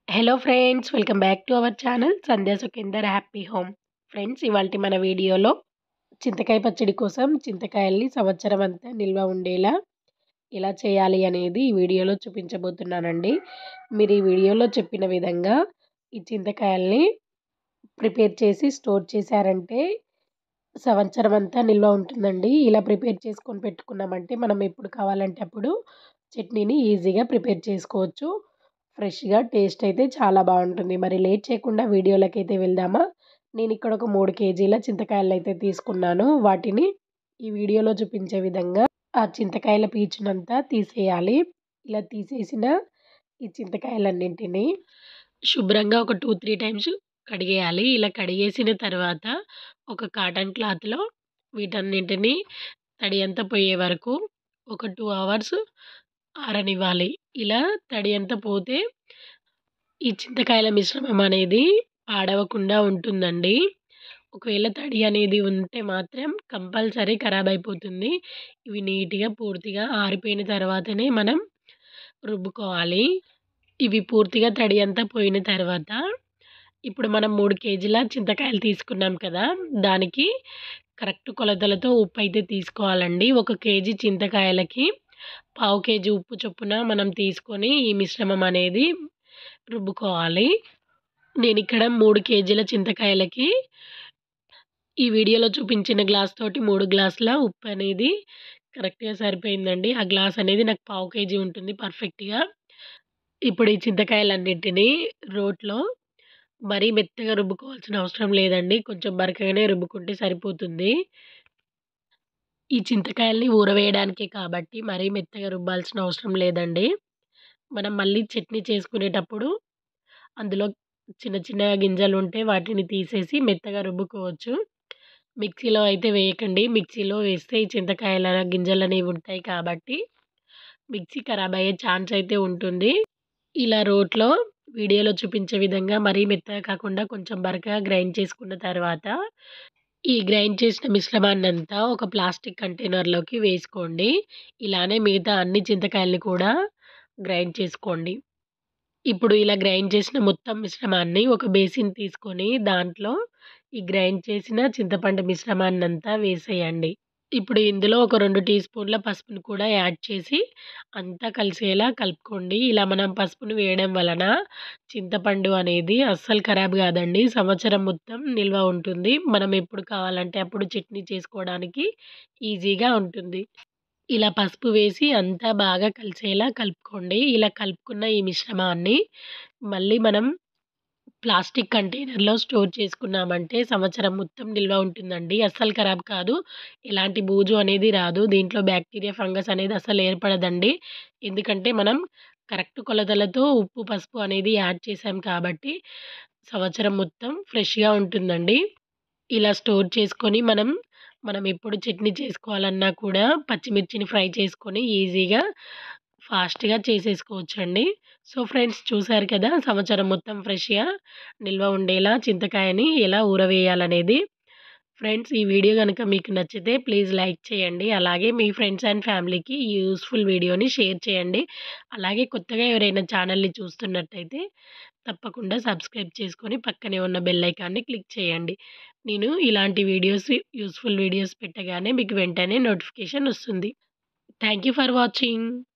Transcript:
hello friends welcome back to our channel Sandhya Sukhender happy home friends ఇవాళ మన వీడియోలో చింతకాయ పచ్చడి కోసం చింతకాయల్ని సంవత్సరం అంతా నిల్వ ఉండేలా ఎలా చేయాలి అనేది ఈ వీడియోలో చూపించబోతున్నానండి మీరు ఈ వీడియోలో చెప్పిన విధంగా ఈ చింతకాయల్ని ప్రిపేర్ చేసి స్టోర్ చేశారంటే సంవత్సరం అంతా నిల్వ ఉంటుందండి ఇలా ప్రిపేర్ చేసుకొని పెట్టుకున్నామంటే మనం ఎప్పుడు కావాలంటే అప్పుడు చట్నీని ఈజీగా ప్రిపేర్ చేసుకోవచ్చు ఫ్రెష్గా టేస్ట్ అయితే చాలా బాగుంటుంది మరి లేట్ చేయకుండా వీడియోలోకి అయితే వెళ్దామా నేను ఇక్కడ ఒక మూడు కేజీల చింతకాయలు అయితే తీసుకున్నాను వాటిని ఈ వీడియోలో చూపించే విధంగా ఆ చింతకాయల పీచునంతా తీసేయాలి ఇలా తీసేసిన ఈ చింతకాయలన్నింటినీ శుభ్రంగా ఒక టూ త్రీ టైమ్స్ కడిగేయాలి ఇలా కడిగేసిన తర్వాత ఒక కాటన్ క్లాత్లో వీటన్నింటినీ తడి అంతా పోయే వరకు ఒక టూ అవర్స్ ఆరనివ్వాలి ఇలా తడి అంతా పోతే ఈ చింతకాయల మిశ్రమం అనేది పాడవకుండా ఉంటుందండి ఒకవేళ తడి అనేది ఉంటే మాత్రం కంపల్సరీ ఖరాబ్ అయిపోతుంది ఇవి నీట్గా పూర్తిగా ఆరిపోయిన తర్వాతనే మనం రుబ్బుకోవాలి ఇవి పూర్తిగా తడి అంతా పోయిన తర్వాత ఇప్పుడు మనం మూడు కేజీల చింతకాయలు తీసుకున్నాం కదా దానికి కరెక్ట్ కొలతలతో ఉప్పు అయితే తీసుకోవాలండి ఒక కేజీ చింతకాయలకి పావు కేజీ ఉప్పు చొప్పున మనం తీసుకొని ఈ మిశ్రమం అనేది రుబ్బుకోవాలి నేను ఇక్కడ మూడు కేజీల చింతకాయలకి ఈ వీడియోలో చూపించిన గ్లాస్ తోటి మూడు గ్లాసుల ఉప్పు అనేది కరెక్ట్గా సరిపోయిందండి ఆ గ్లాస్ అనేది నాకు పావు కేజీ ఉంటుంది పర్ఫెక్ట్గా ఇప్పుడు ఈ చింతకాయలన్నింటినీ రోట్లో మరీ మెత్తగా రుబ్బుకోవాల్సిన అవసరం లేదండి కొంచెం బరకగానే రుబ్బుకుంటే సరిపోతుంది ఈ చింతకాయల్ని ఊరవేయడానికే కాబట్టి మరీ మెత్తగా రుబ్బాల్సిన అవసరం లేదండి మనం మళ్ళీ చట్నీ చేసుకునేటప్పుడు అందులో చిన్న చిన్న గింజలు ఉంటే వాటిని తీసేసి మెత్తగా రుబ్బుకోవచ్చు మిక్సీలో అయితే వేయకండి మిక్సీలో వేస్తే ఈ చింతకాయల గింజలు అనేవి ఉంటాయి కాబట్టి మిక్సీ ఖరాబ్ అయ్యే ఛాన్స్ అయితే ఉంటుంది ఇలా రోట్లో వీడియోలో చూపించే విధంగా మరీ మెత్తగా కాకుండా కొంచెం బరకగా గ్రైండ్ చేసుకున్న తర్వాత ఈ గ్రైండ్ చేసిన మిశ్రమాన్ని అంతా ఒక ప్లాస్టిక్ కంటైనర్లోకి వేసుకోండి ఇలానే మిగతా అన్ని చింతకాయల్ని కూడా గ్రైండ్ చేసుకోండి ఇప్పుడు ఇలా గ్రైండ్ చేసిన మొత్తం మిశ్రమాన్ని ఒక బేసిన్ తీసుకొని దాంట్లో ఈ గ్రైండ్ చేసిన చింతపండు మిశ్రమాన్ని అంతా వేసేయండి ఇప్పుడు ఇందులో ఒక రెండు టీ స్పూన్ల పసుపును కూడా యాడ్ చేసి అంతా కలిసేలా కలుపుకోండి ఇలా మనం పసుపును వేయడం వలన చింతపండు అనేది అస్సలు ఖరాబ్ కాదండి సంవత్సరం మొత్తం నిల్వ ఉంటుంది మనం ఎప్పుడు కావాలంటే అప్పుడు చట్నీ చేసుకోవడానికి ఈజీగా ఉంటుంది ఇలా పసుపు వేసి అంతా బాగా కలిసేలా కలుపుకోండి ఇలా కలుపుకున్న ఈ మిశ్రమాన్ని మళ్ళీ మనం ప్లాస్టిక్ కంటైనర్లో స్టోర్ చేసుకున్నామంటే సంవత్సరం మొత్తం నిల్వ ఉంటుందండి అస్సలు ఖరాబ్ కాదు ఎలాంటి బూజు అనేది రాదు దీంట్లో బ్యాక్టీరియా ఫంగస్ అనేది అసలు ఏర్పడదండి ఎందుకంటే మనం కరెక్ట్ కొలతలతో ఉప్పు పసుపు అనేది యాడ్ చేసాం కాబట్టి సంవత్సరం మొత్తం ఫ్రెష్గా ఉంటుందండి ఇలా స్టోర్ చేసుకొని మనం మనం ఎప్పుడు చట్నీ చేసుకోవాలన్నా కూడా పచ్చిమిర్చిని ఫ్రై చేసుకొని ఈజీగా ఫాస్ట్గా చేసేసుకోవచ్చండి సో ఫ్రెండ్స్ చూసారు కదా సంవత్సరం మొత్తం ఫ్రెష్గా నిల్వ ఉండేలా చింతకాయని ఎలా ఊరవేయాలనేది ఫ్రెండ్స్ ఈ వీడియో కనుక మీకు నచ్చితే ప్లీజ్ లైక్ చేయండి అలాగే మీ ఫ్రెండ్స్ అండ్ ఫ్యామిలీకి ఈ యూస్ఫుల్ వీడియోని షేర్ చేయండి అలాగే కొత్తగా ఎవరైనా ఛానల్ని చూస్తున్నట్టయితే తప్పకుండా సబ్స్క్రైబ్ చేసుకొని పక్కనే ఉన్న బెల్ ఐకాన్ని క్లిక్ చేయండి నేను ఇలాంటి వీడియోస్ యూస్ఫుల్ వీడియోస్ పెట్టగానే మీకు వెంటనే నోటిఫికేషన్ వస్తుంది థ్యాంక్ యూ ఫర్ వాచింగ్